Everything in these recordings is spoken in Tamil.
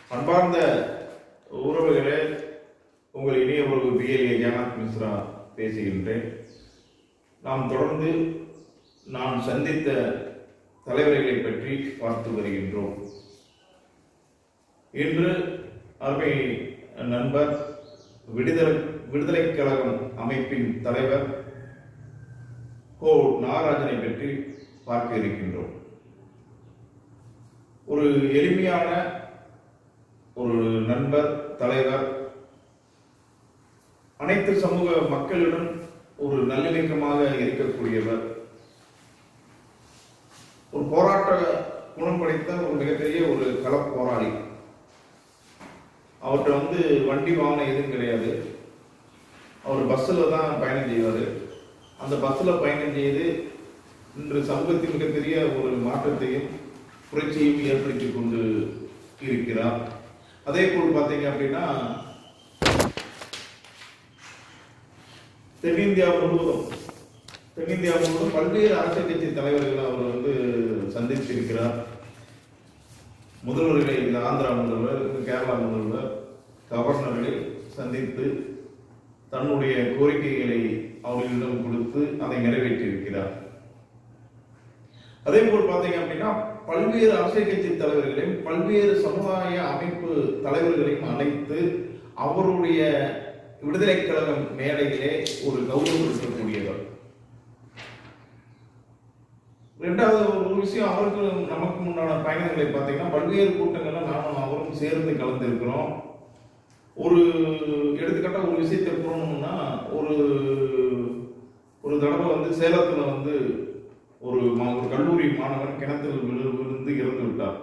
அன்பார்ந்த உறவுகளே உங்கள் இனிய உறவு பிஎல்ஏ ஜெகநாத் மிஸ்ரா பேசுகின்றேன் நாம் தொடர்ந்து நான் சந்தித்த தலைவர்களை பற்றி பார்த்து வருகின்றோம் இன்று அருமை நண்பர் விடுதலை விடுதலை கழகம் அமைப்பின் தலைவர் கோ நாகராஜனை பற்றி பார்க்க இருக்கின்றோம் ஒரு எளிமையான ஒரு நண்பர் தலைவர் அனைத்து சமூக மக்களிடம் ஒரு நல்லிணக்கமாக இருக்கக்கூடியவர் ஒரு போராட்ட குணம் படைத்த ஒரு மிகப்பெரிய ஒரு கள போராளி அவர்கிட்ட வந்து வண்டி வாகனம் எதுவும் கிடையாது அவர் பஸ்ஸில் தான் பயணம் செய்வார் அந்த பஸ்ஸில் பயணம் செய்து இன்று சமூகத்தில் மிகப்பெரிய ஒரு மாற்றத்தையும் புரட்சியும் ஏற்படுத்தி கொண்டு இருக்கிறார் அதே போல் பார்த்தீங்க அப்படின்னா தென்னிந்தியா முழுவதும் தென்னிந்தியா முழுவதும் பல்வேறு அரசியல் கட்சி தலைவர்கள் அவர் வந்து சந்தித்திருக்கிறார் முதல்வர்களை இந்த ஆந்திரா முதல்வர் கேரளா முதல்வர் கவர்னர்களை சந்தித்து தன்னுடைய கோரிக்கைகளை அவர்களிடம் கொடுத்து அதை நிறைவேற்றியிருக்கிறார் அதே போல் பார்த்தீங்க அப்படின்னா பல்வேறு அரசியல் கட்சி தலைவர்களையும் பல்வேறு சமுதாய அமைப்பு தலைவர்களையும் அழைத்து அவருடைய விடுதலை கழகம் மேடையிலே ஒரு கௌரவப்படுத்தக்கூடியவர் ரெண்டாவது ஒரு விஷயம் அவருக்கு நமக்கு முன்னான பயணங்களை பார்த்தீங்கன்னா பல்வேறு கூட்டங்கள்ல நானும் அவரும் சேர்ந்து கலந்துருக்கிறோம் ஒரு எடுத்துக்காட்டா ஒரு விஷயத்தை கூறணும்னா ஒரு ஒரு தடவை வந்து சேலத்துல வந்து ஒரு மா- ஒரு கல்லூரி மாணவன் கிணத்தில் விழு விழுந்து இறந்து விட்டார்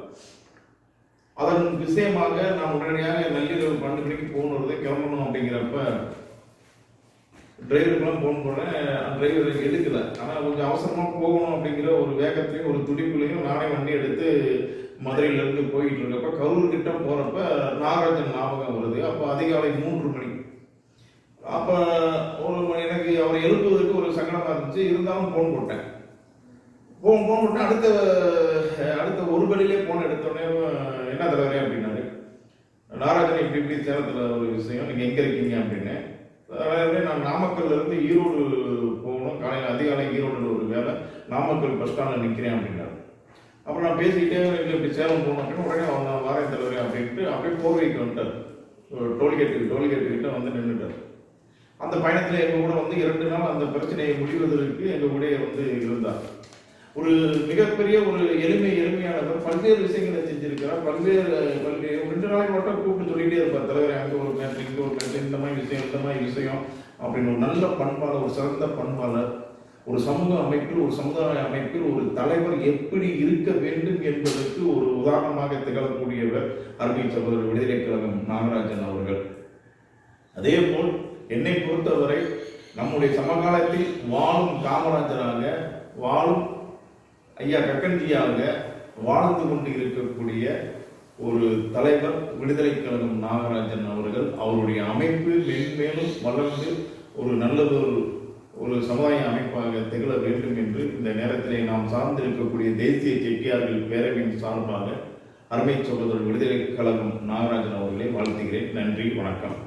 அதன் விஷயமாக நான் உடனடியாக நள்ளிரவு பன்னெண்டு மணிக்கு போகணுறது கிளம்பணும் அப்படிங்கிறப்ப டிரைவருக்குலாம் ஃபோன் பண்ணேன் டிரைவர் எடுக்கல ஆனால் கொஞ்சம் அவசரமாக போகணும் அப்படிங்கிற ஒரு வேகத்தையும் ஒரு துடிப்புலையும் நானே வண்டி எடுத்து மதுரையில இருந்து போயிட்டு இருக்கப்ப கரூர் கிட்ட போறப்ப நாகராஜன் ஞாபகம் வருது அப்போ அதிகாலை மூன்று மணி அப்ப ஒரு மணி எனக்கு அவரை எழுப்புவதற்கு ஒரு சங்கடமா இருந்துச்சு இருந்தாலும் ஃபோன் போட்டேன் ஃபோன் ஃபோன் போட்டேன் அடுத்த அடுத்த ஒரு படியிலே ஃபோன் எடுத்தோடனே என்ன தலைவரே அப்படின்னாரு நாராஜன் இப்படி இப்படி சேலத்தில் ஒரு விஷயம் நீங்கள் எங்கே இருக்கீங்க அப்படின்னு அதாவது நான் நாமக்கல்ல இருந்து ஈரோடு போகணும் காலையில் அதிகாலை ஈரோடு ஒரு வேலை நாமக்கல் பஸ் ஸ்டாண்டில் நிற்கிறேன் அப்படின்னாரு அப்புறம் நான் பேசிக்கிட்டே இல்லை இப்படி சேலம் போகணும் அப்படின்னு உடனே அவன் நான் வாரேன் தலைவரே அப்படின்ட்டு அப்படியே போர்வைக்கு வந்துட்டார் டோல்கேட்டுக்கு டோல்கேட்டு கிட்ட வந்து நின்றுட்டார் அந்த பயணத்தில் எங்கள் கூட வந்து இரண்டு நாள் அந்த பிரச்சனையை முடிவதற்கு எங்கள் கூட வந்து இருந்தார் ஒரு மிகப்பெரிய ஒரு எளிமை எளிமையானவர் பல்வேறு விஷயங்களை செஞ்சிருக்கிறார் பல்வேறு பல்வேறு ஒரு ரெண்டு நாளைக்கு மட்டும் கூப்பிட்டு சொல்லிட்டே இருப்பார் தலைவர் அங்கே ஒரு மேட்ரு இங்கே ஒரு மேட்ரு இந்த மாதிரி விஷயம் இந்த மாதிரி விஷயம் அப்படின்னு ஒரு நல்ல பண்பாளர் ஒரு சிறந்த பண்பாளர் ஒரு சமூக அமைப்பில் ஒரு சமுதாய அமைப்பில் ஒரு தலைவர் எப்படி இருக்க வேண்டும் என்பதற்கு ஒரு உதாரணமாக திகழக்கூடியவர் அருமை சகோதரர் விடுதலை கழகம் நாகராஜன் அவர்கள் அதே போல் என்னை பொறுத்தவரை நம்முடைய சமகாலத்தில் வாழும் காமராஜராக வாழும் ஐயா கக்கன்ஜியாக வாழ்ந்து கொண்டு இருக்கக்கூடிய ஒரு தலைவர் விடுதலை கழகம் நாகராஜன் அவர்கள் அவருடைய அமைப்பு மென்மேலும் வளர்ந்து ஒரு நல்லதொரு ஒரு சமுதாய அமைப்பாக திகழ வேண்டும் என்று இந்த நேரத்திலே நாம் சார்ந்திருக்கக்கூடிய தேசிய செட்டியார்கள் பேரவையின் சார்பாக அருமை சகோதரர் விடுதலை கழகம் நாகராஜன் அவர்களை வாழ்த்துகிறேன் நன்றி வணக்கம்